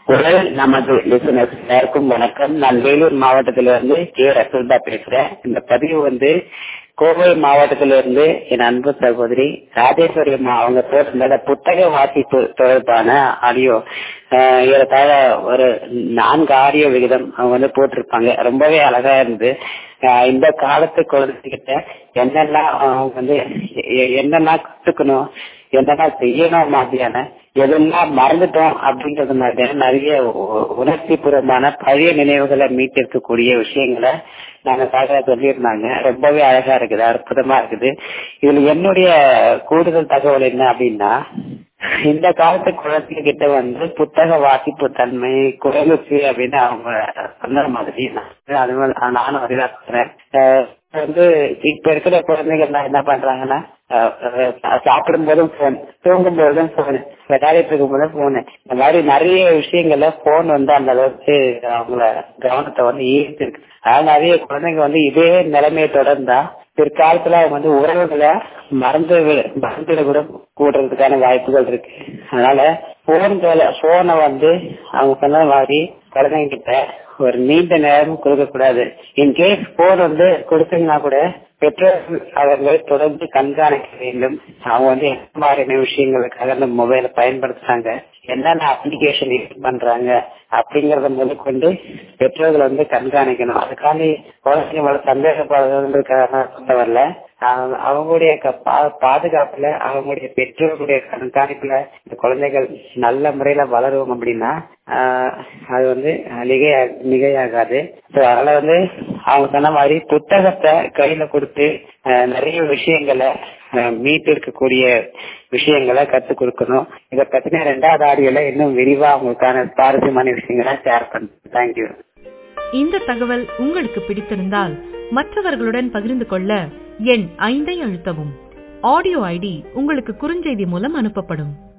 குரல் நமது லிசனர்ஸ் எல்லாருக்கும் வணக்கம் நான் வேலூர் மாவட்டத்திலிருந்து கே ரசல்தா பேசுறேன் இந்த பதிவு வந்து கோவை மாவட்டத்திலிருந்து என் அன்பு சகோதரி ராஜேஸ்வரி அம்மா அவங்க போட்டிருந்த புத்தக வாசிப்பு தொடர்பான ஆடியோ ஏறத்தாழ ஒரு நான்கு ஆடியோ விகிதம் அவங்க வந்து போட்டிருப்பாங்க ரொம்பவே அழகா இருந்து இந்த காலத்து குழந்தைகிட்ட என்னெல்லாம் அவங்க வந்து என்னெல்லாம் கத்துக்கணும் என்னெல்லாம் செய்யணும் மாதிரியான எதெல்லாம் மறந்துட்டோம் அப்படின்றது மாதிரியான நிறைய உணர்ச்சி பூர்வமான பழைய நினைவுகளை மீட்டிருக்கக்கூடிய விஷயங்களை நாங்க சாக சொல்லியிருந்தாங்க ரொம்பவே அழகா இருக்குது அற்புதமா இருக்குது இதுல என்னுடைய கூடுதல் தகவல் என்ன அப்படின்னா இந்த காலத்து குழந்தைங்க கிட்ட வந்து புத்தக வாசிப்பு தன்மை குறைஞ்சிச்சு அப்படின்னு அவங்க சொன்ன மாதிரி அது நானும் அதுதான் சொல்றேன் வந்து இப்ப இருக்கிற குழந்தைகள் என்ன பண்றாங்கன்னா சாப்பிடும் போதும் போன் தூங்கும் போதும் போன் விளையாடிட்டு இருக்கும் போதும் போனு இந்த மாதிரி நிறைய விஷயங்கள்ல போன் வந்து அந்த அளவுக்கு அவங்கள கவனத்தை வந்து ஈர்த்து இருக்கு அதனால நிறைய குழந்தைங்க வந்து இதே நிலைமையை தொடர்ந்தா பிற்காலத்துல அவங்க வந்து உறவுகளை மறந்து மறந்துட கூட கூடுறதுக்கான வாய்ப்புகள் இருக்கு அதனால போன்களை போனை வந்து அவங்க சொன்ன மாதிரி குழந்தைங்க கிட்ட ஒரு நீண்ட நேரம் கொடுக்க கூடாது இன்கேஸ் போன் வந்து கொடுத்தீங்கன்னா கூட பெற்றோர்கள் அவர்களை தொடர்ந்து கண்காணிக்க வேண்டும் அவங்க வந்து என்ன மாதிரியான விஷயங்களுக்காக அந்த மொபைலை பயன்படுத்துறாங்க என்னென்ன அப்ளிகேஷன் யூஸ் பண்றாங்க அப்படிங்கறத முதற்கொண்டு பெற்றோர்கள் வந்து கண்காணிக்கணும் அதுக்காண்டி குழந்தைங்களோட சந்தேகப்படுறதுக்காக சொல்ல வரல அவங்களுடைய பாதுகாப்புல அவங்களுடைய பெற்றோர்களுடைய கண்காணிப்புல இந்த குழந்தைகள் நல்ல முறையில வளரும் அப்படின்னா அது வந்து மிகைய மிகையாகாது அதனால வந்து அவங்க சொன்ன மாதிரி புத்தகத்தை கையில கொடுத்து நிறைய விஷயங்களை மீட்டு இருக்கக்கூடிய விஷயங்களை கத்து கொடுக்கணும் இதை பத்தின ரெண்டாவது ஆடியோல இன்னும் விரிவா அவங்களுக்கான சுவாரஸ்யமான விஷயங்களை ஷேர் பண்றேன் தேங்க்யூ இந்த தகவல் உங்களுக்கு பிடித்திருந்தால் மற்றவர்களுடன் பகிர்ந்து கொள்ள எண் ஐந்தை அழுத்தவும் ஆடியோ ஐடி உங்களுக்கு குறுஞ்செய்தி மூலம் அனுப்பப்படும்